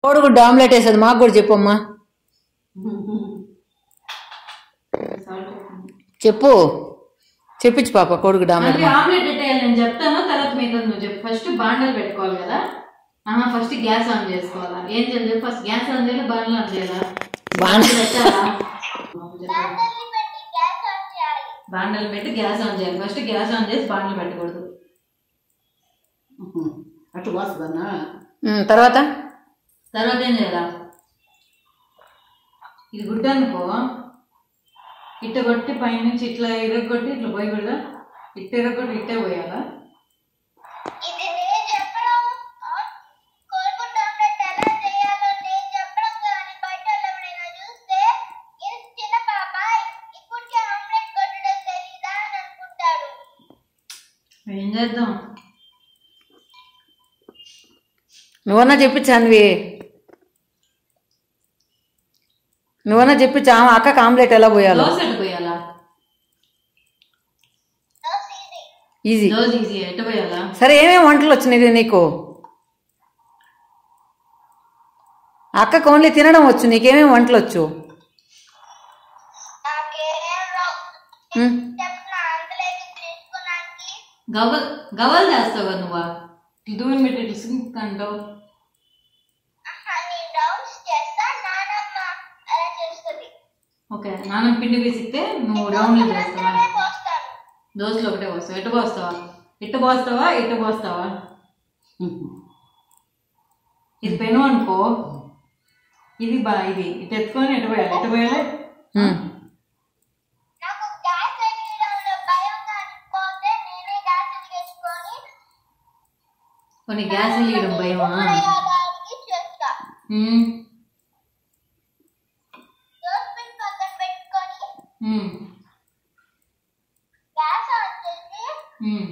కోడిగుడ్డు ఆమ్లెట్ వేసేది మాకు కూడా చెప్పమ్మా చెప్పు చెప్పించు పాప కోడిగుడ్డు ఆమ్లెట్ అంటే ఆమ్లెట్ పెట్టేయాలి నేను చెప్తాను తర్వాత మీద నువ్వు చెప్పు ఫస్ట్ బాండలు పెట్టుకోవాలి కదా ఆహా ఫస్ట్ గ్యాస్ ఆన్ చేసుకోవాలా ఏం చేయాలి చెప్పు ఫస్ట్ గ్యాస్ ఆన్ చేయాలి బాండలు ఆన్ చేయాలా బాండలు పెట్టాలా బాండలు పెట్టి గ్యాస్ ఆన్ చేయాలి ఫస్ట్ గ్యాస్ ఆన్ చేసి బాండలు పెట్టకూడదు అటు వస్తుందన్నా ఉమ్, తర్వాత తర్వాత ఏం చేయాలా ఇది గుడ్డ అనుకో ఇట్ట కొట్టి పైనుంచి ఇట్లా ఇరగొట్టి ఇట్లా పోయకూడదా ఇట్ట ఇరగొట్టి ఇట్టే పోయాలా ఇది నేను చెప్పడం ఆ, కోడిగుడ్డు ఆమ్లెట్ ఎలా చేయాలో నేను చెప్పడం కానీ బయట వాళ్ళు ఎవరైనా చూస్తే ఇది చిన్న పాప ఇప్పటికే ఆమ్లెట్ కొట్టడం తెలీదా అని అనుకుంటారు ఏం చేద్దాం నువ్వన్నా చెప్పించు అన్వి నువ్వన్నా చెప్పించు ఆమె అక్కకి ఆమ్లెట్ ఎలా పోయాలో దోశ ఎట్టు పోయాలా దోశ ఇది ఈజీ దోశ ఈజీ ఎట్టు పోయాలా సరే ఏమేమి వంటలు వచ్చినాయి నీకు అక్కకు ఓన్లీ తినడం వచ్చు నీకేమేమి వంటలు వచ్చు నాకేం రావు ఉమ్, చెప్తున్నా అందులోకి తీసుకున్నానికి గవల్ గవల్ చేస్తావు కదా నువ్వా దూరం పెట్టి ఇట్లా సింక్ అంటావు ఆహా, నేను రౌండ్స్ చేస్తా నానమ్మ అలా చేస్తుంది ఓకే నాన్న పిండి వేసిస్తే నువ్వు రౌండ్లు చేస్తావా అదే పోస్తాను దోశలు ఒకటే పోస్తావా ఎట్టు పోస్తావా ఇట్టు పోస్తావా ఇట్టు పోస్తావా ఇది పెను అనుకో ఇది బా ఇది ఇటు ఎత్తుకొని ఎటు పోయాలి ఎటు పోయాలి ఉమ్. నాకు గ్యాస్ వెలిగించడంలో భయం కాకపోతే నేనే గ్యాస్ వెలిగించుకొని కొన్ని గ్యాస్ వేయడం భయమా ప్రయోగానికి చేస్తా ఉమ్, దోశ పిండి పక్కన పెట్టుకొని ఉమ్, గ్యాస్ ఆన్ చేసి ఉమ్,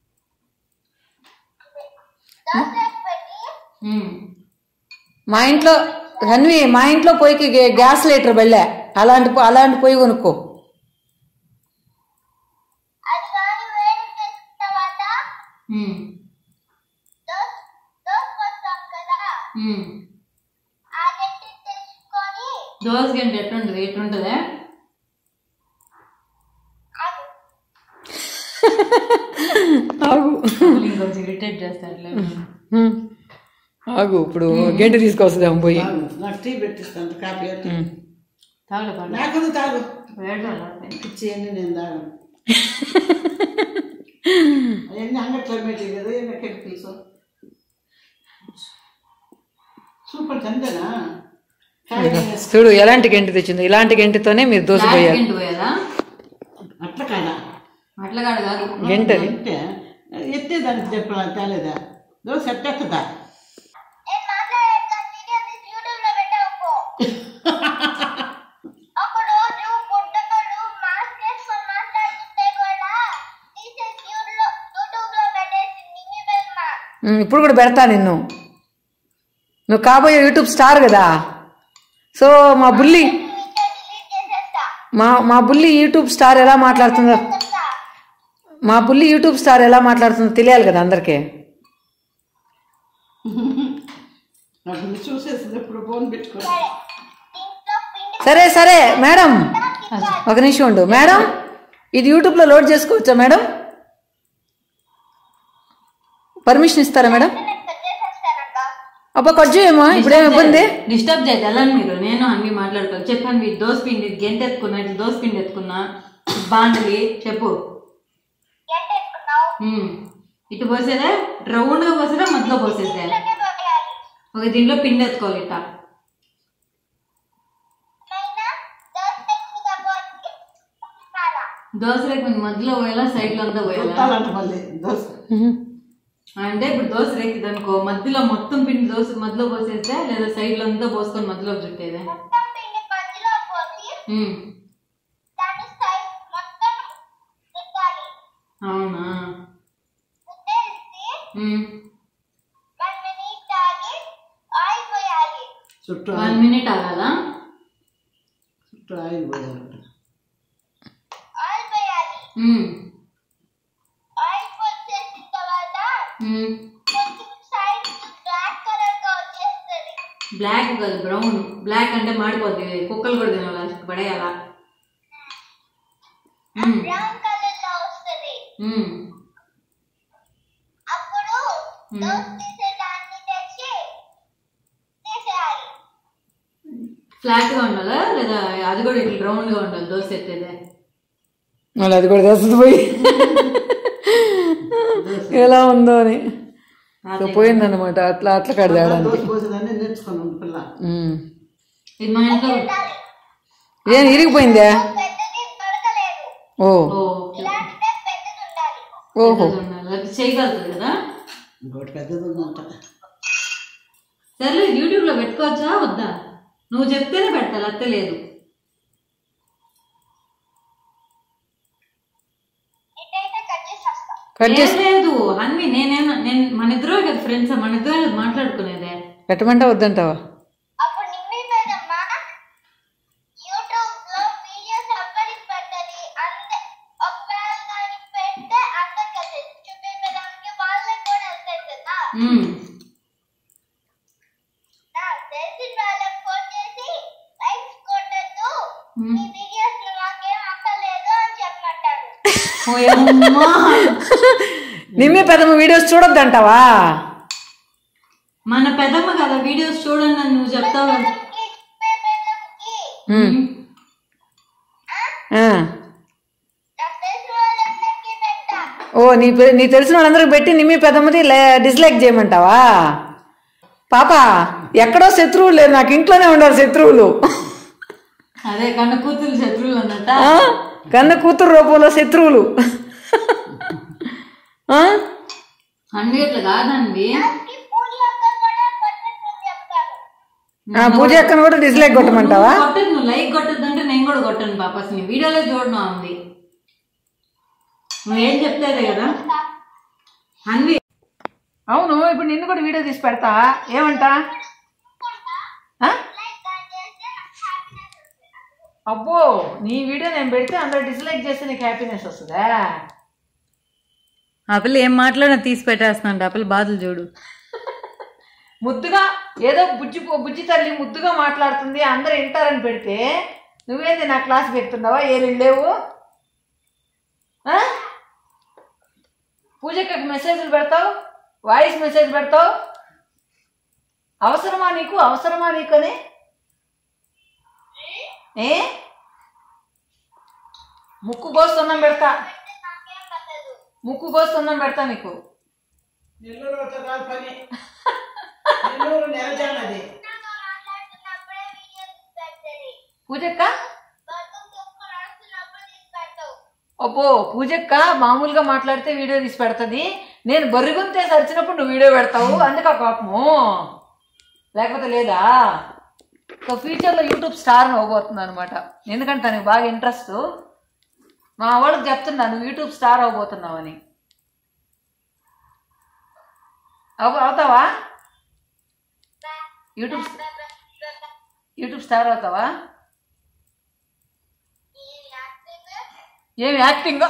దోశ పెట్టి ఉమ్. మా ఇంట్లో హన్వి మా ఇంట్లో పొయ్యికి గే- గ్యాస్ లీటర్ వెళ్ళా అలాంటి పొ- అలాంటి పొయ్యి కొనుక్కో అది కానీ వేడి చేసిన తర్వాత ఉమ్, దోశ దోశ పోస్తాం కదా ఉమ్. ఆ గట్టి తెచ్చుకొని దోశ గంట ఎట్టుంటుంది ఎట్టుంటుందా అది ఆగు ఇంకొంచెం ఇరిటేట్ చేస్తాడులే ఉమ్. ఆగు ఇప్పుడు గంట తీసుకొస్తాం పోయి తాగు. నాకు టీ పెట్టిస్తాను కాఫీ అయితే తాగలే పర్లేదు నాకు తాగు వేడాలి ఇచ్చేయండి నేను తాగను అవన్నీ అంగట్లో పెట్టేవి కదా ఏమో కెమికల్స్ సూపర్ చందేనా చూడు ఎలాంటి గంటి తెచ్చింది ఇలాంటి గంటితోనే మీరు దోశ పోయాలి గంట పోయాలా అట్లా కాదా అట్లా కాదు కాదు గంటది అంటే ఎత్తేదానికి చెప్పాలి తేలేదా దోశ ఎట్టెత్తదా నేను మాట్లాడేది వీడియో తీసి యూట్యూబ్ లో పెట్టావు ఒక రోజు పుట్టకలు మాస్క్ వేసుకొని మాట్లాడుతుంటే కూడా తీసేసి యూట్యూబ్ లో యూట్యూబ్ లో పెట్టేసింది మీ బెల్మ ఉమ్, ఇప్పుడు కూడా పెడతా నిన్ను నువ్వు కాబోయే యూట్యూబ్ స్టార్ కదా సో మా బుల్లి ఇంకా డిలీట్ చేసేస్తా మా మా బుల్లి యూట్యూబ్ స్టార్ ఎలా మాట్లాడుతుందో చెప్తా మా బుల్లి యూట్యూబ్ స్టార్ ఎలా మాట్లాడుతుందో తెలియాలి కదా అందరికీ అప్పుడు చూసేసింది ఎప్పుడు ఫోన్ పెట్టుకో సరే దీంట్లో పిండి సరే సరే మేడం ఒక నిమిషం ఉండు మేడం ఇది యూట్యూబ్లో లోడ్ చేసుకోవచ్చా మేడం పర్మిషన్ ఇస్తారా మేడం నేను కట్ చేసేస్తానక్క అబ్బా కట్ చేయమా ఇప్పుడేం ఇబ్బంది డిస్టర్బ్ చేయదు ఎలా మీరు నేను అన్ని మాట్లాడుకోవాలి చెప్పాను మీరు దోశ పిండి గంట ఎత్తుకున్నా ఇట్లా దోశ పిండి ఎత్తుకున్నా బాండలి చెప్పు ఎంత ఎత్తుకున్నావు ఉమ్. ఇటు పోసేదా రౌండ్గా పోసేదా మధ్యలో పోసేదా ఇట్లకే పోయాలి ఒక దీంట్లో పిండి ఎత్తుకోవాలి ఇట్లా నైనా దోశ టెక్నిక్ అవ్వాలి కాదా దోశ రేకు మధ్యలో పోయాలా సైడ్లో అంతా పోయాలా చుట్టాలంట మళ్ళీ దోశ అంటే ఇప్పుడు దోశ రేకింది అనుకో మధ్యలో మొత్తం పిండి దోశ మధ్యలో పోసేస్తే లేదా సైడ్లో అంతా పోసుకొని మధ్యలో చుట్టేదే మొత్తం పిండి మధ్యలో పోసి ఉమ్. దాన్ని సైడ్ మొత్తం తిప్పాలి అవునా ఉద్దేశించి ఉమ్. వన్ మినిట్ ఆగి ఆయిల్ పోయాలి చుట్టూ వన్ మినిట్ ఆగాలా చుట్టూ ఆయిల్ పోయాలంట ఆయిల్ పోయాలి ఉమ్. ఆయిల్ పోసేసిన తర్వాత ఉమ్. కొంచెం సైడ్ బ్లాక్ కలర్ గా వచ్చేస్తుంది బ్లాక్ కాదు బ్రౌన్ బ్లాక్ అంటే మాడిపోద్ది కుక్కలు కూడా తినాలి లాస్ట్ పడేయాలా మ్మ్. బ్రౌన్ కలర్ లో వస్తుంది మ్మ్. అప్పుడు దోశ తీసే దాన్ని తెచ్చి తీసేయాలి ఫ్లాట్ గా ఉండాలా లేదా అది కూడా ఇట్లా రౌండ్ గా ఉండాలి దోశ ఎత్తేదే మళ్ళీ అది కూడా తెస్తుంది పోయి ఎలా ఉందో అని సో పోయిందన్నమాట అట్లా అట్లా కడదాడానికి దోశ పోసేదాన్ని నేర్చుకున్నాను పిల్ల ఉమ్. ఇది మా ఇంట్లో ఏం ఇరిగిపోయిందా పెద్దది దొరకలేదు ఓ ఓ ఇలాంటిదే పెద్దది ఉండాలి ఓహో ఉండాలి. అది చేయగలుగుతుంది కదా ఇంకోటి పెద్దది ఉందంట సర్లే యూట్యూబ్ లో పెట్టుకోవచ్చా వద్దా నువ్వు చెప్తేనే పెట్టాలి అత్తే లేదు ఇటైతే కట్ చేసేస్తా కట్ చేసి ఏం లేదు అన్ని నేనేనా నేను మన ఇద్దరు కదా ఫ్రెండ్స్ మన ఇద్దరు కదా మాట్లాడుకునేదే పెట్టమంటా వద్దంటావా అప్పుడు నిమ్మి పెదమ్మ యూట్యూబ్ లో వీడియోస్ అప్పటికి పెట్టది అంతే ఒకవేళ కానీ పెడితే అందరికి అది చూపించడానికి వాళ్ళకి కూడా వెళ్తాయి కదా ఉమ్. నాకు తెలిసిన వాళ్ళకి ఫోన్ చేసి లైక్స్ కొట్టద్దు ఉమ్. ఈ వీడియోస్ నాకేం అక్కర్లేదు అని చెప్పమంటారు ఓయమ్మా. నిమ్మే పెద్దమ్మ వీడియోస్ చూడొద్దంటావా మన పెద్దమ్మ కదా వీడియోస్ చూడండి అని నువ్వు చెప్తావు కదా పెదమ్కి నిమ్మి పెదమ్కి ఉమ్. ఆ. నాకు తెలిసిన వాళ్ళందరికీ పెట్టా ఓ నీ పె- నీ తెలిసిన వాళ్ళందరికి పెట్టి నిమ్మి పెద్దమ్మది లే- డిస్లైక్ చేయమంటావా పాప ఎక్కడో శత్రువులు లేరు నాకు ఇంట్లోనే ఉండాలి శత్రువులు అదే కన్న కూతురు శత్రువులు అన్నట్ట ఆ? కన్న కూతురు రూపంలో శత్రువులు ఆ? అందుకే ఇట్లా కాదండి ఈ పూజ అక్క కూడా కొట్టద్దని చెప్తాను ఆ, పూజ అక్కను కూడా డిస్లైక్ కొట్టమంటావా నువ్వు కొట్టదు నువ్వు లైక్ కొట్టద్దు అంటే నేను కూడా కొట్టాను పాప అసలు నీ వీడియోలో చూడడం ఉంది నువ్వేం చెప్తాదే కదా అన్వి అవును ఇప్పుడు నిన్ను కూడా వీడియో తీసి పెడతా ఏమంటా ఆ? లైక్ దాని చేస్తే నాకు హ్యాపీనెస్ వస్తుంది అబ్బో నీ వీడియో నేను పెడితే అందరు డిస్లైక్ చేస్తే నీకు హ్యాపీనెస్ వస్తుందా ఆ పిల్ల ఏం మాట్లాడినా తీసి పెట్టేస్తానంట ఆ పిల్ల బాధలు చూడు ముద్దుగా ఏదో బుజ్జి బుజ్జి తల్లి ముద్దుగా మాట్లాడుతుంది అందరు వింటారని పెడితే నువ్వేంది నా క్లాస్ పెడుతున్నావా ఏ లేవు ఆ? పూజకి మెసేజ్లు పెడతావు వాయిస్ మెసేజ్ పెడతావు అవసరమా నీకు అవసరమా నీకు అని ఏ ముక్కు కోస్తున్నాం పెడతా నాకేం పట్టదు ముక్కు కోస్తున్నాం పెడతా నీకు నెల్లూరు వచ్చే కాదు పని నెల్లూరు నెలజాలది నాతో మాట్లాడుతున్నప్పుడే వీడియో తీసి పెడుతుంది పూజక్క బతుకు తీసుకుని వస్తున్నప్పుడు తీసి పెడతావు అబ్బో పూజక్క మామూలుగా మాట్లాడితే వీడియో తీసి పెడుతుంది నేను బొర్రిగుంతే సరిచినప్పుడు నువ్వు వీడియో పెడతావు అందుక కోపము లేకపోతే లేదా సో ఫ్యూచర్లో యూట్యూబ్ స్టార్ అవ్వబోతుంది అనమాట ఎందుకంటే తనకి బాగా ఇంట్రెస్ట్ మా వాళ్ళకి చెప్తున్నా నువ్వు యూట్యూబ్ స్టార్ అవ్వబోతున్నావని అవ అవుతావా యూట్యూబ్ యూట్యూబ్ స్టార్ అవుతావా ఏం యాక్టింగ్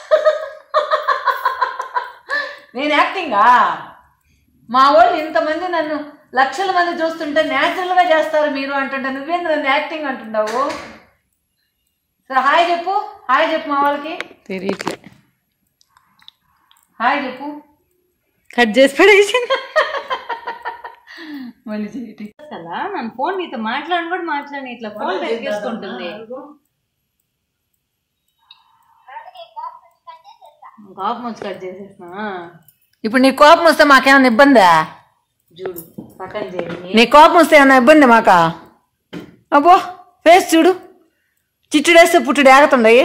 నేను యాక్టింగా మా వాళ్ళు ఇంతమంది నన్ను లక్షల మంది చూస్తుంటే న్యాచురల్గా చేస్తారు మీరు అంటుంటే నువ్వేంది నన్ను యాక్టింగ్ అంటున్నావు సరే హాయ్ చెప్పు హాయ్ చెప్పు మా వాళ్ళకి తెలియట్లే హాయ్ చెప్పు కట్ చేసి పడేసింది మళ్ళీ చేయటి కదా నన్ను ఫోన్ నీతో మాట్లాడని కూడా మాట్లాడి ఇట్లా ఫోన్ పెరిగేసుకుంటుంది కోపం వచ్చి కట్ చేసేసిన ఇప్పుడు నీ కోపం వస్తే మాకేమైనా ఇబ్బందా చూడు పక్కన చేయి నీ కోపం వస్తే ఏమైనా ఇబ్బంది మాకా అబ్బో ఫేస్ చూడు చిచ్చుడేస్తే పుట్టుడు ఏగతుండయి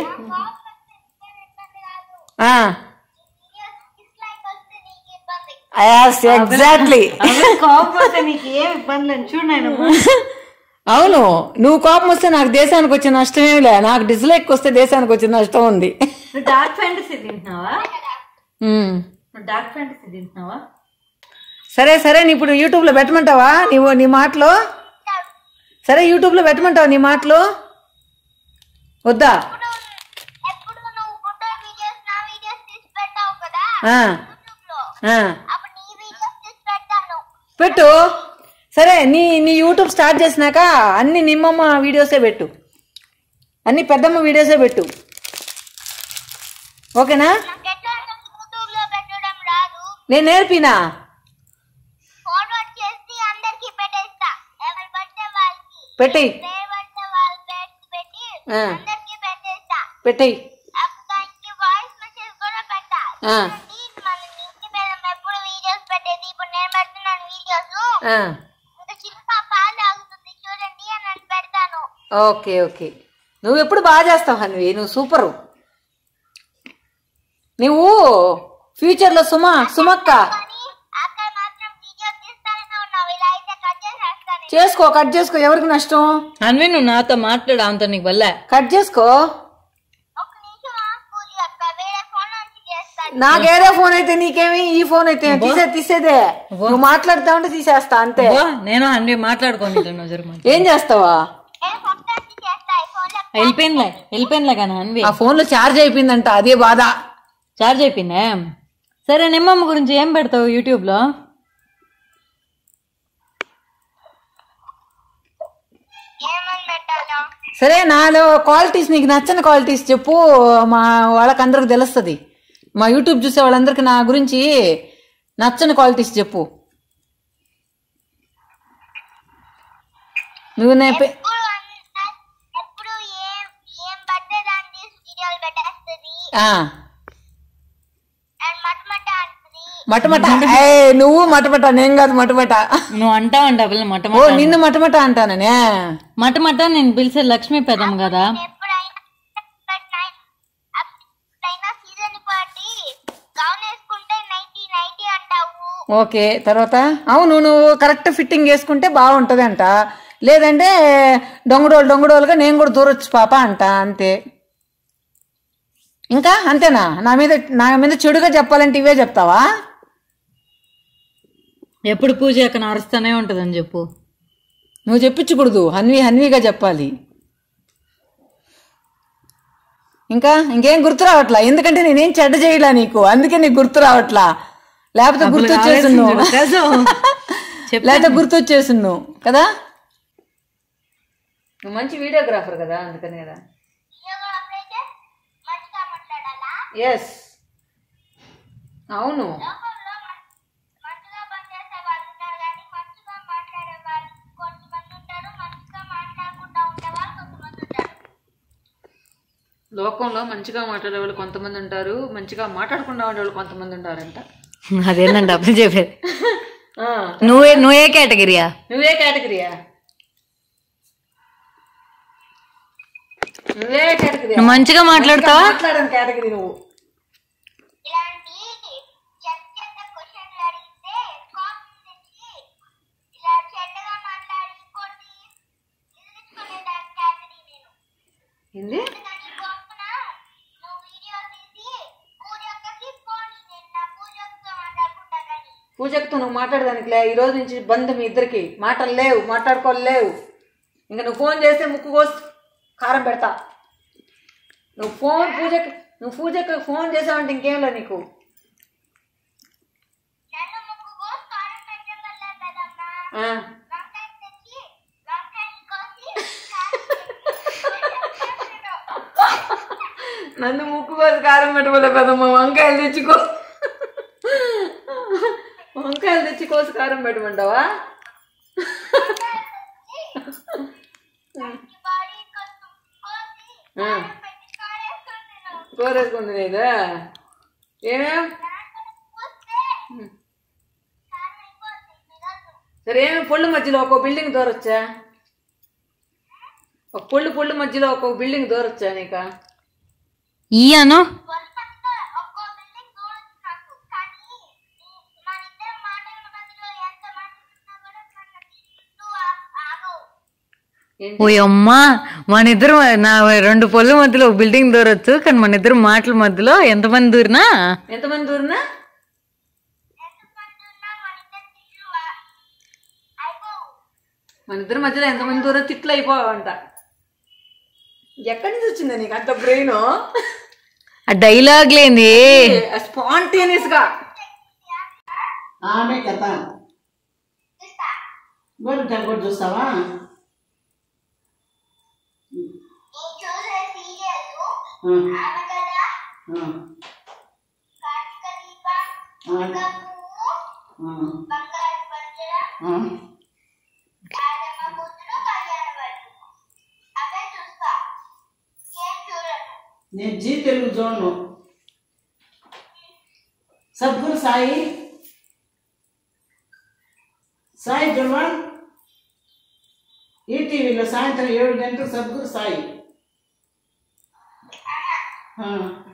ఎగ్జాక్ట్లీ అదే కోపం వస్తే నీకు ఏం ఇబ్బంది లేదు చూడు నేను అవును నువ్వు కోపం వస్తే నాకు దేశానికి వచ్చిన నష్టమేమి లే నాకు డిస్లైక్ వస్తే దేశానికి వచ్చిన నష్టం ఉంది నువ్వు డార్క్ ఫ్యాంటసీ తింటున్నావా ఉమ్. నువ్వు డార్క్ ఫ్యాంటసీ తింటున్నావా సరే సరే నీ ఇప్పుడు యూట్యూబ్లో పెట్టమంటావా నీవు నీ మాటలో సరే యూట్యూబ్లో పెట్టమంటావా నీ మాటలు వద్దా ఎప్పుడు నువ్వు ఫోటో వీడియోస్ నా వీడియోస్ తీసి పెట్టావు కదా ఆ, యూట్యూబ్ లో ఆ. అప్పుడు నీ వీడియోస్ తీసి పెట్టాను పెట్టు సరే నీ నీ యూట్యూబ్ స్టార్ట్ చేసినాక అన్ని నిమ్మమ్మ వీడియోసే పెట్టు అన్ని పెద్దమ్మ వీడియోసే పెట్టు ఓకేనా నాకు ఎట్లా యూట్యూబ్ లో పెట్టడం రాదు నేను నేర్పినా ఫార్వర్డ్ చేసి అందరికి పెట్టేస్తా ఎవరు పడితే వాళ్ళకి పెట్టేయ్ పేరు పడితే వాళ్ళు పెట్టి పెట్టి ఆ. అందరికి పెట్టేస్తా పెట్టేయ్ దానికి వాయిస్ మెసేజ్ కూడా పెట్టా ఆ. చూడండి, మన ఇంటి మీద ఎప్పుడు వీడియోస్ పెట్టేది ఇప్పుడు నేను పెడుతున్నాను వీడియోస్ ఆ, ఇంకా శిల్ప పాలు ఆగుతుంది చూడండి అని నేను పెడతాను ఓకే ఓకే నువ్వు ఎప్పుడు బాగా చేస్తావు హన్వి నువ్వు సూపరు నువ్వు ఫ్యూచర్లో సుమ సుమక్క కానీ అక్కడ మాత్రం వీడియో తీస్తానే ఉన్నావు ఇలా అయితే కట్ చేసేస్తాను చేసుకో కట్ చేసుకో ఎవరికి నష్టం అన్వి నువ్వు నాతో మాట్లాడు ఆమెతో నీకు వల్ల కట్ చేసుకో ఒక నిమిషం ఆగు పూజ అక్క వేరే ఫోన్ నుంచి చేస్తాను నాకేరే ఫోన్ అయితే నీకేమి ఈ ఫోన్ అయితే తీసే తీసేదే నువ్వు మాట్లాడుతా ఉంటే తీసేస్తా అంతే నేను అన్వి మాట్లాడుకోండి నువ్వు జరుగు ఏం చేస్తావా నేను ఫోన్ నుంచి చేస్తా ఈ ఫోన్ లో వెళ్ళిపోయినలే వెళ్ళిపోయినలే కానీ అన్వి ఆ ఫోన్ లో ఛార్జ్ అయిపోయిందంట అదే బాధ చార్జ్ అయిపోయిందా సరే నిమ్మమ్మ గురించి ఏం పెడతావు యూట్యూబ్ లో ఏమని పెట్టాలో సరే నాలో క్వాలిటీస్ నీకు నచ్చని క్వాలిటీస్ చెప్పు మా వాళ్ళకందరికి తెలుస్తుంది మా యూట్యూబ్ చూసే వాళ్ళందరికి నా గురించి నచ్చని క్వాలిటీస్ చెప్పు నువ్వు నే పె- ఎప్పుడు అన్న- ఎప్పుడు ఏం ఏం పడితే దాన్ని తీసి వీడియోలు పెట్టేస్తుంది ఆ, అండ్ మటమట అంటుంది మటమట ఏ నువ్వు మటమట నేను కాదు మటమట నువ్వు అంటా అంట పిల్ల ఓ మటమట నిన్ను మటమట అంటాననే మటమట నేను పిలిచే లక్ష్మీ పెదం కదా ఎప్పుడైనా ఎప్పుడైనా సీజన్ పార్టీ గౌన్ వేసుకుంటే నైటీ నైటీ అంటావు ఓకే తర్వాత అవును నువ్వు కరెక్ట్ ఫిట్టింగ్ వేసుకుంటే బాగుంటుంది అంట లేదంటే డొంగడోలు డొంగడోలుగా నేను కూడా దూరొచ్చు పాప అంట అంతే ఇంకా అంతేనా నా మీద నా మీద చెడుగా చెప్పాలంటే ఇవే చెప్తావా ఎప్పుడు పూజ అక్కడ అరుస్తూనే ఉంటదని చెప్పు నువ్వు చెప్పించకూడదు హన్వి హన్విగా చెప్పాలి ఇంకా ఇంకేం గుర్తు రావట్లా ఎందుకంటే నేనేం చెడ్డ చేయలా నీకు అందుకే నీకు గుర్తు రావట్లా లేకపోతే గుర్తు వచ్చేసున్నావు లేకపోతే గుర్తు వచ్చేసున్నావు కదా నువ్వు మంచి వీడియోగ్రాఫర్ కదా అందుకని కదా వీడియోలో అప్పుడైతే మంచిగా మాట్లాడాలా ఎస్ అవును లోకంలో మం- మంచిగా పనిచేసే వాళ్ళు ఉన్నారు కానీ మంచిగా మాట్లాడే వాళ్ళు కొంతమంది ఉంటారు మంచిగా మాట్లాడకుండా ఉండే వాళ్ళు కొంతమంది ఉంటారు లోకంలో మంచిగా మాట్లాడే వాళ్ళు కొంతమంది ఉంటారు మంచిగా మాట్లాడకుండా ఉండే వాళ్ళు కొంతమంది ఉంటారంట అదేందంట అప్పుడు చెప్పేది ఆ, నువ్వే నువ్వే కేటగిరియా నువ్వే కేటగిరీయా నువ్వే కేటగిరీ నువ్వు మంచిగా మాట్లాడతావా మాట్లాడని కేటగిరీ నువ్వు ఇలాంటి చెత్త చెత్త క్వశ్చన్లు అడిగితే కాపీ తెచ్చి ఇలా చెడ్డగా మాట్లాడి కొట్టి ఎదిరించుకునే దాని కేటగిరీ నేను ఏంది అందుకని గొప్పన నువ్వు వీడియో తీసి పూజక్కకి పోనీ నేను నా పూజక్కతో మాట్లాడుకుంటా కానీ పూజకుతో నువ్వు మాట్లాడదానికి లే ఈ రోజు నుంచి బంద్ మీ ఇద్దరికి మాటలు లేవు మాట్లాడుకోలేవు ఇంకా నువ్వు ఫోన్ చేస్తే ముక్కు కోసి కారం పెడతా నువ్వు ఫోన్ పూజకి నువ్వు పూజకి ఫోన్ చేసావంటే ఇంకేం లేదు నీకు నన్ను ముక్కు కోసి కారం పెట్టగలే కదమ్మా ఆ, వంకాయ తెచ్చి వంకాయని కోసి కారం పెట్టి నన్ను ముక్కు కోసి కారం పెట్టబోలే పెదమ్మ వంకాయలు తెచ్చుకో వంకాయలు తెచ్చి కోసి కారం పెట్టమంటావా బాడీ కొంచెం కోసి ఆ, పెట్టి కారేసుకుంటున్నావు కూరేసుకుంది నీదా ఏమేం పూస్తే కారం అయిపోతుంది మిగతా సరే ఏమేం పొళ్ళు మధ్యలో ఒక బిల్డింగ్ దూరొచ్చా ఒక పొళ్ళు పొళ్ళు మధ్యలో ఒక బిల్డింగ్ దూరొచ్చా నీకా ఇయ్యాను వరుసగా ఒక్కో బిల్డింగ్ దూరొచ్చు నాకు కానీ ఈ- మన ఇద్దరం మాటల మధ్యలో ఎంత మంది ఉన్నా కూడా మన చుట్టూ ఆ- ఆగవు ఏంటి? ఓ అమ్మా మన ఇద్దరు నా రెండు పొల్ల మధ్యలో ఒక బిల్డింగ్ దూరొచ్చు కానీ మన ఇద్దరు మాటల మధ్యలో ఎంతమంది దూరినా ఎంతమంది దూరనా ఎంతమంది ఉన్నా మన ఇద్దరు తిట్లు ఆ- అయిపోవు మన ఇద్దరి మధ్యలో ఎంతమంది దూరం తిట్లు అయిపోవంట ఎక్కడి నుంచి వచ్చిందా నీకు అంత బ్రెయిన్ ఆ డైలాగ్ లేని స్పాంటేనియస్ గా ఆమె కథ చూస్తా గోరింటాకు కూడా చూస్తావా నేను చూసే సీరియల్ ఆ, ఆనగడ ఆ, కార్తీక దీపం ఆ, ఇంకా పువ్వు ఆ, బంగారు పంజర ఆ. ఆడమ్మ కూతురు కళ్యాణ వైభవం అవే చూస్తా ఏం చూడను నేను జీ తెలుగు చూడను సద్గురు సాయి సాయి చూడవా ఈటీవీలో సాయంత్రం ఏడు గంటలకు సద్గురు సాయి ఆ.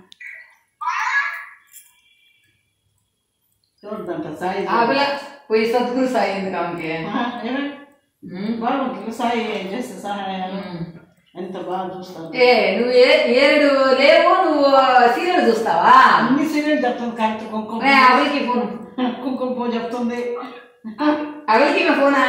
చూడదంట సాయి ఆవిల పోయి సద్గురు సాయి ఎందుకు ఆమెకి ఆ, ఏమే? ఉమ్. బాగుంటుంది సాయి ఏం చేస్తే సహాయాలు ఉమ్. ఎంత బాగా చూస్తాను ఏ నువ్వు ఏ ఏడు లేవు నువ్వు సీరియల్ చూస్తావా అన్ని సీరియల్ చెప్తుంది కరెక్ట్ కుంకుమ రే, అవలికి ఫోన్ కుంకుమ పువ్వు చెప్తుంది అవలికి నా ఫోనా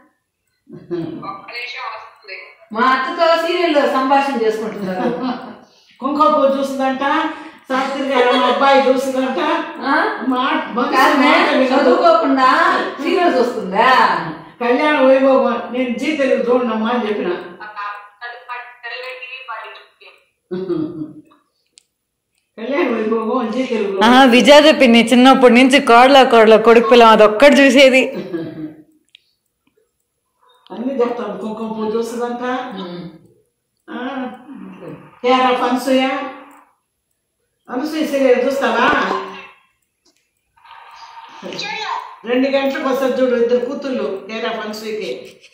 మా అత్తతో సీరియల్ సంభాషణ చేసుకుంటున్నారు కుంకుమ పువ్వు చూస్తుందంట సావిత్రి గారు మా అబ్బాయి చూస్తుందంట ఆ? మాట మనిషి కాదమే, మాట వినదు. చదువుకోకుండా సీరియల్ చూస్తుందా కళ్యాణ వైభవం నేను జీ తెలుగు చూడనమ్మా అని చెప్పిన కళ్యాణ వైభవం జీ తెలుగు ఆహా, విజయ పిన్ని చిన్నప్పటి నుంచి కోడల కోడల కొడుకు పిల్లం అది ఒక్కటి చూసేది అన్ని చెప్తాను కుంకుమ పువ్వు చూస్తుందంట ఉమ్. ఆ, care of Anasuya Anasuya serial చూస్తావా రెండు గంటలకు వస్తుంది చూడు ఇద్దరు కూతుళ్ళు కేర్ ఆఫ్ అనసూయకి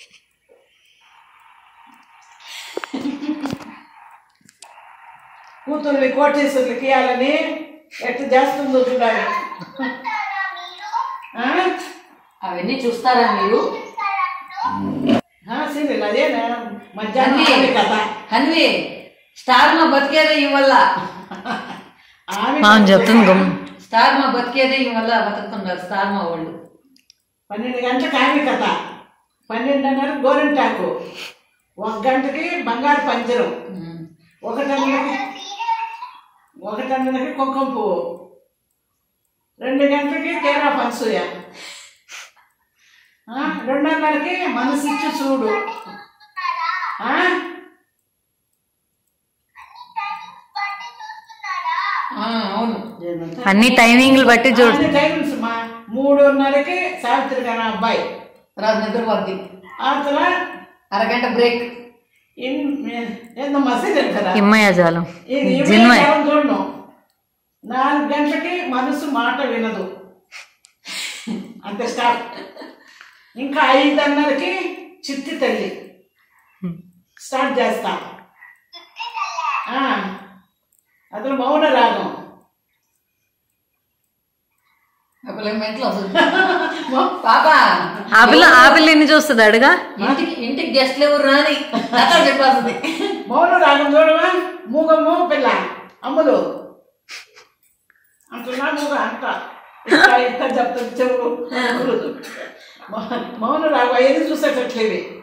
కూతుర్ని కోటేశ్వర్లకి ఇవ్వాలని ఎట్లా చేస్తుందో చూడాలి చూస్తారా మీరు ఆ? అవన్నీ చూస్తారా మీరు ఆ, సీరియల్ అదేనా మధ్యాహ్నం అన్నీ. ఆమె కథ అన్వి స్టార్ మా బతికేదే ఈ వల్ల ఆమె అవును చెప్తుంది గమ్ స్టార్ మా బతికేదే ఈ వల్ల బతుకుతున్నారు స్టార్ మా వాళ్ళు పన్నెండు గంటలకు ఆమె కథ పన్నెండున్నర గోరింటాకు ఒక గంటకి బంగారు పంజరం ఉమ్. ఒకటన్నరకి ఒకటన్నరకి కుంకుమ పువ్వు రెండు గంటలకి కేరా పనసూయ ఆ, రెండున్నరకి మనసిచ్చి చూడు ఆ? బట్టి చూస్తున్నారా ఆ, అవును ఏందంటే? అన్ని టైమింగ్లు బట్టి చూడు అన్ని టైమింగ్స్ మా మూడున్నరకి సావిత్రి గారి అబ్బాయి రాజు నిద్రపోద్ది అవతల అరగంట బ్రేక్ ఇన్- ఏందో మసీదు కదా హిమ్మయ్య జాలం ఇది జిన్మయ్ ఇవాళ చూడను నాలుగు గంటలకి మనసు మాట వినదు అంతే స్టాప్ ఇంకా ఐదున్నరకి చిట్టి తల్లి స్టార్ట్ చేస్తా ఆ, అసలు మౌన రాగం అప్పుడు మెంట్లో పాపా ఆపిల్ల ఆపిల్ల ఎన్ని చూస్తుంది అడుగా ఇంటికి ఇంటికి గెస్ట్లు ఎవరు రాని కథ చెప్పాల్సింది మౌన రాగం చూడవా మూగ మూగ పిల్ల అమ్ములు అంటున్నా మూగ అంట ఇంకా ఇంకా చెప్తుంది చెవు మౌన రాగం ఏది చూసేటట్లేవి